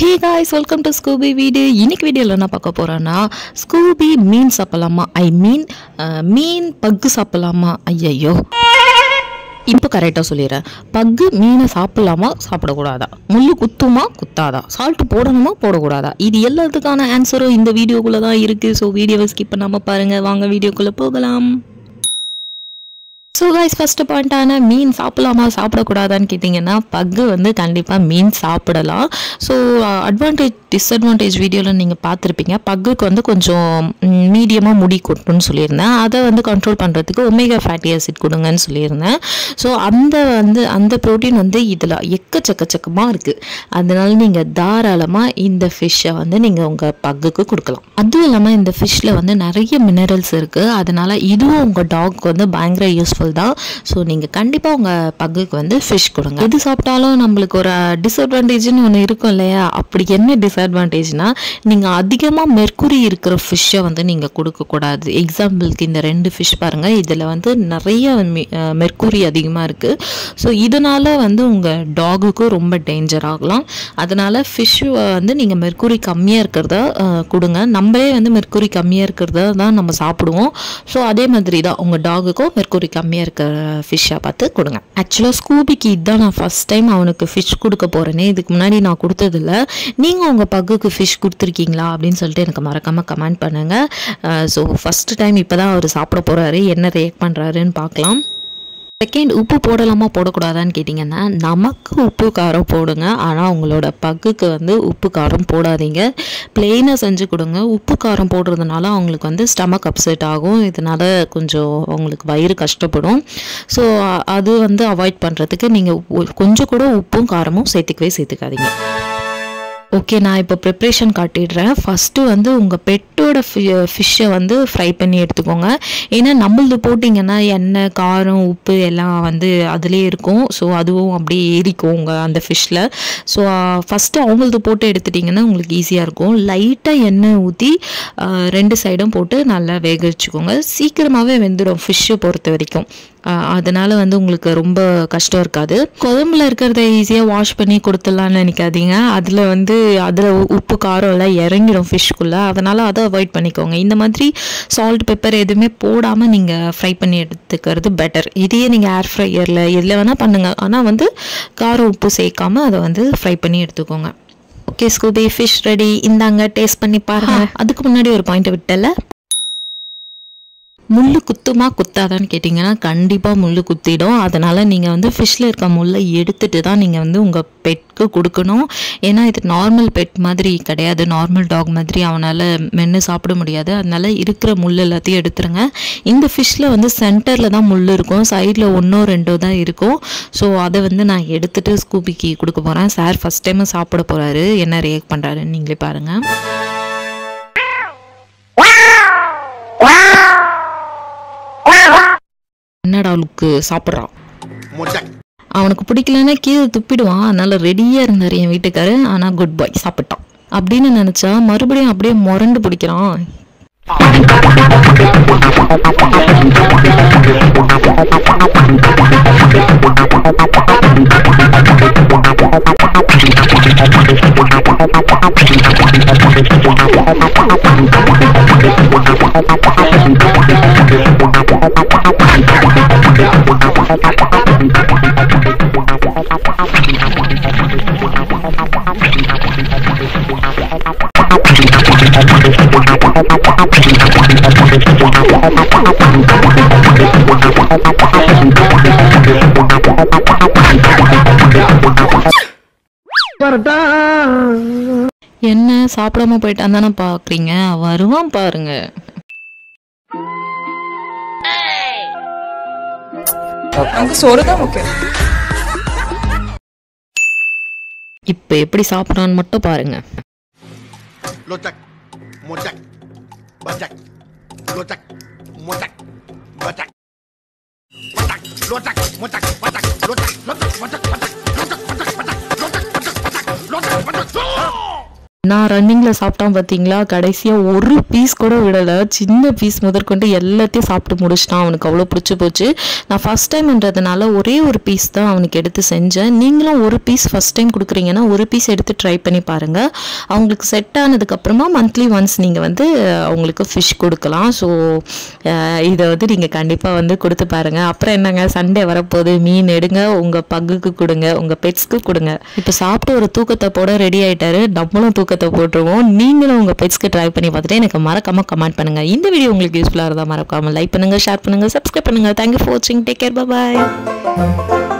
Hey guys welcome to Scooby video இன்னைக்கு வீடியோவில் என்ன பார்க்க போகிறோன்னா ஸ்கூபி மீன் சாப்பிடலாமா ஐ மீன் மீன் பக்கு சாப்பிடலாமா ஐயையோ இப்போ கரெக்டாக சொல்லிடுறேன் பக்கு மீனை சாப்பிடலாமா சாப்பிடக்கூடாதா முள்ளு குத்துமா குத்தாதா சால்ட்டு போடணுமா போடக்கூடாதா இது எல்லாத்துக்கான ஆன்சரும் இந்த வீடியோக்குள்ளே தான் இருக்குது ஸோ வீடியோவை ஸ்கிப் பண்ணாமல் பாருங்கள் வாங்க வீடியோக்குள்ளே போகலாம் ஸோ கைஸ் ஃபஸ்ட்டு பாயிண்டான மீன் சாப்பிடலாமா சாப்பிடக்கூடாதான்னு கேட்டிங்கன்னா பக்கு வந்து கண்டிப்பாக மீன் சாப்பிடலாம் ஸோ அட்வான்டேஜ் டிஸ்அட்வான்டேஜ் வீடியோவில் நீங்கள் பார்த்துருப்பீங்க பக்குக்கு வந்து கொஞ்சம் மீடியமாக முடி கொட்டுன்னு சொல்லியிருந்தேன் அதை வந்து கண்ட்ரோல் பண்ணுறதுக்கு ஒமேகா ஃபேட்டி ஆசிட் கொடுங்கன்னு சொல்லியிருந்தேன் ஸோ அந்த வந்து அந்த ப்ரோட்டீன் வந்து இதில் எக்கச்சக்கச்சக்கமாக இருக்குது அதனால நீங்கள் தாராளமாக இந்த ஃபிஷ்ஷை வந்து நீங்கள் உங்கள் பக்குக்கு கொடுக்கலாம் அதுவும் இல்லாமல் இந்த ஃபிஷ்ஷில் வந்து நிறைய மினரல்ஸ் இருக்குது அதனால் இதுவும் உங்கள் டாக்கு வந்து பயங்கர யூஸ்ஃபுல் தான் ஸோ நீங்கள் கண்டிப்பாக உங்கள் பக்குக்கு வந்து ஃபிஷ் கொடுங்க எது சாப்பிட்டாலும் நம்மளுக்கு ஒரு டிஸ்அட்வான்டேஜ்னு ஒன்று இருக்கும் இல்லையா அப்படி என்ன டிஸ்அட்வான்டேஜ்னா நீங்கள் அதிகமாக மெர்க்குரி இருக்கிற ஃபிஷ்ஷை வந்து நீங்கள் கொடுக்கக்கூடாது எக்ஸாம்பிளுக்கு இந்த ரெண்டு ஃபிஷ் பாருங்கள் இதில் வந்து நிறைய மெர்க்குரி அதிகமாக இருக்குது ஸோ இதனால் வந்து உங்கள் டாகுக்கும் ரொம்ப டேஞ்சர் ஆகலாம் அதனால் ஃபிஷ் வந்து நீங்கள் மெர்க்குரி கம்மியாக இருக்கிறத அஹ், கொடுங்க நம்மளே வந்து மெர்க்குரி கம்மியாக இருக்கிறத தான் நம்ம சாப்பிடுவோம் ஸோ அதே மாதிரி தான் உங்கள் டாகுக்கும் மெர்க்குரி கம்மியாக இருக்கிற ஃபிஷ்ஷாக பார்த்து கொடுங்க ஆக்சுவலாக ஸ்கூபிக்கு இதுதான் நான் ஃபஸ்ட் டைம் அவனுக்கு ஃபிஷ் கொடுக்க போகிறேனே இதுக்கு முன்னாடி நான் கொடுத்ததில்ல நீங்கள் உங்கள் பக்குக்கு ஃபிஷ் கொடுத்துருக்கீங்களா அப்படின்னு சொல்லிட்டு எனக்கு மறக்காமல் கமெண்ட் பண்ணுங்கள் ஸோ ஃபஸ்ட்டு டைம் இப்போ தான் அவர் சாப்பிட போகிறாரு என்ன ரியாக்ட் பண்ணுறாருன்னு பார்க்கலாம் செகண்ட் உப்பு போடலாமா போடக்கூடாதான்னு கேட்டிங்கன்னா நமக்கு உப்பு காரம் போடுங்க ஆனால் உங்களோட பக்குக்கு வந்து உப்பு காரம் போடாதீங்க பிளெயினாக செஞ்சு கொடுங்க உப்பு காரம் போடுறதுனால அவங்களுக்கு வந்து ஸ்டமக் அப்செட் ஆகும் இதனால் கொஞ்சம் அவங்களுக்கு வயிறு கஷ்டப்படும் ஸோ அது வந்து அவாய்ட் பண்ணுறதுக்கு நீங்கள் கொஞ்சம் கூட உப்பும் காரமும் சேர்த்துக்கவே சேர்த்துக்காதீங்க ஓகே நான் இப்போ ப்ரிப்ரேஷன் காட்டிடுறேன் ஃபஸ்ட்டு வந்து உங்கள் பெட்டோட ஃபிஷ்ஷை வந்து ஃப்ரை பண்ணி எடுத்துக்கோங்க ஏன்னா நம்மளது போட்டிங்கன்னா எண்ணெய் காரம் உப்பு எல்லாம் வந்து அதிலே இருக்கும் ஸோ அதுவும் அப்படியே ஏறிக்கும் உங்கள் அந்த ஃபிஷ்ஷில் ஸோ ஃபஸ்ட்டு அவங்களது போட்டு எடுத்துட்டிங்கன்னா உங்களுக்கு ஈஸியாக இருக்கும் லைட்டாக எண்ணெய் ஊற்றி ரெண்டு சைடும் போட்டு நல்லா வேக வச்சுக்கோங்க சீக்கிரமாகவே வெந்துடும் ஃபிஷ்ஷை பொறுத்த வரைக்கும் ஆஹ் அதனால வந்து உங்களுக்கு ரொம்ப கஷ்டம் இருக்காது குழம்புல இருக்கிறத ஈஸியாக வாஷ் பண்ணி கொடுத்துடலான்னு நினைக்காதீங்க அதில் வந்து அதில் உப்பு காரம் எல்லாம் இறங்கிடும் ஃபிஷ்க்குள்ளே அதனால் அதை அவாய்ட் பண்ணிக்கோங்க இந்த மாதிரி சால்ட் பெப்பர் எதுவுமே போடாமல் நீங்கள் ஃப்ரை பண்ணி எடுத்துக்கிறது பெட்டர் இதையே நீங்கள் ஏர் ஃப்ரையரில் எதில் வேணால் பண்ணுங்கள் ஆனால் வந்து காரம் உப்பு சேர்க்காம அதை வந்து ஃப்ரை பண்ணி எடுத்துக்கோங்க ஓகே ஸ்கூபி ஃபிஷ் ரெடி இந்தாங்க டேஸ்ட் பண்ணி பாருங்க அதுக்கு முன்னாடி ஒரு பாயிண்ட் விட்டல முள்ளு குத்துமா குத்தாதான்னு கேட்டிங்கன்னா கண்டிப்பாக முள்ளு குத்திடும் அதனால் நீங்கள் வந்து ஃபிஷ்ஷில் இருக்க முள்ளை எடுத்துட்டு தான் நீங்கள் வந்து உங்கள் பெட்க்கு கொடுக்கணும் ஏன்னா இது நார்மல் பெட் மாதிரி கிடையாது நார்மல் டாக் மாதிரி அவனால் மென்று சாப்பிட முடியாது அதனால் இருக்கிற முள் எல்லாத்தையும் எடுத்துருங்க இந்த ஃபிஷ்ஷில் வந்து சென்டரில் தான் முள் இருக்கும் சைடில் ஒன்றோ ரெண்டோ தான் இருக்கும் ஸோ அதை வந்து நான் எடுத்துட்டு ஸ்கூபிக்கு கொடுக்க போகிறேன் சார் ஃபஸ்ட் டைம் சாப்பிட போகிறாரு என்ன ரியாக்ட் பண்ணுறாருன்னு நீங்களே பாருங்கள் என்னடா லுக்கு சாப்பிட்றான் Mojang. அவனுக்கு பிடிக்கலன்னா கீழே துப்பிடுவான் அதனால ரெடியாக இருந்தார் என் வீட்டுக்காரு ஆனால் குட் பாய் சாப்பிட்டான் அப்படின்னு நினச்சா மறுபடியும் அப்படியே முரண்டு பிடிக்கிறான் என்ன சாப்பிடாம போயிட்டான் தானே பார்க்குறீங்க வருவான் பாருங்க நமக்கு சோறு தான் முக்கியம் இப்போ எப்படி சாப்பிட்றான்னு மட்டும் பாருங்க Locak. Mojang. Bajak. Locak. Mojang. Bajak. Bajak. Locak. Mojang. Bajak. Locak. Locak. Mojang. Bajak. Locak. Bajak. Bajak. Locak. Bajak. Bajak. Locak. Bajak. நான் ரன்னிங்கில் சாப்பிட்டான் பார்த்தீங்களா கடைசியாக ஒரு பீஸ் கூட விடலை சின்ன பீஸ் முதற்கொண்டு எல்லாத்தையும் சாப்பிட்டு முடிச்சிட்டான் அவனுக்கு அவ்வளோ பிடிச்சி போச்சு நான் ஃபஸ்ட் டைம்ன்றதுனால ஒரே ஒரு பீஸ் தான் அவனுக்கு எடுத்து செஞ்சேன் நீங்களும் ஒரு பீஸ் ஃபஸ்ட் டைம் கொடுக்குறீங்கன்னா ஒரு பீஸ் எடுத்து ட்ரை பண்ணி பாருங்கள் அவங்களுக்கு செட் ஆனதுக்கப்புறமா மந்த்லி ஒன்ஸ் நீங்கள் வந்து அவங்களுக்கு ஃபிஷ் கொடுக்கலாம் ஸோ இதை வந்து நீங்கள் கண்டிப்பாக வந்து கொடுத்து பாருங்கள் அப்புறம் என்னங்க சண்டே வரப்போகுது மீன் எடுங்க உங்கள் பங்குக்கு கொடுங்க உங்கள் பெட்ஸ்க்கு கொடுங்க இப்போ சாப்பிட்டு ஒரு தூக்கத்தை போட ரெடி ஆயிட்டாரு நம்மளும் தூக்கத்தை போட்டுருவோம் நீங்களும் உங்கள் பெட்ஸ்க்கு ட்ரை பண்ணி பார்த்துட்டு எனக்கு மறக்காம கமெண்ட் பண்ணுங்கள் இந்த வீடியோ உங்களுக்கு யூஸ்ஃபுல்லாக இருந்தால் மறக்காமல் லைக் பண்ணுங்கள் ஷேர் பண்ணுங்கள் சப்ஸ்கிரைப் பண்ணுங்கள் தேங்க்யூ ஃபார் வாட்சிங் டேக் கேர் பாய்